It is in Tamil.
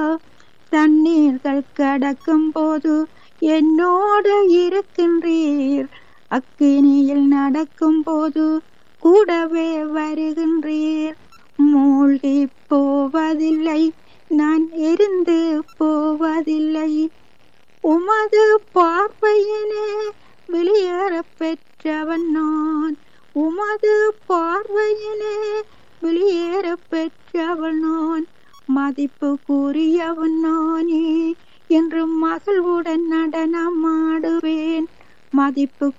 தண்ணீர்கள் கடக்கும் போது என்னோடு இருக்கின்றீர் அக்கினியில் நடக்கும் போது கூடவே வருகின்றீர் மூழ்கி போவதில்லை நான் எரிந்து போவதில்லை உமது பார்வையினே வெளியேற பெற்றவன் நான் உமது பார்வையிலே வெளியேற பெற்றவன் நான் மதிப்பு கூறியவன் நானே என்று மகிழ்வுடன் நடனமாடுவேன் மதிப்பு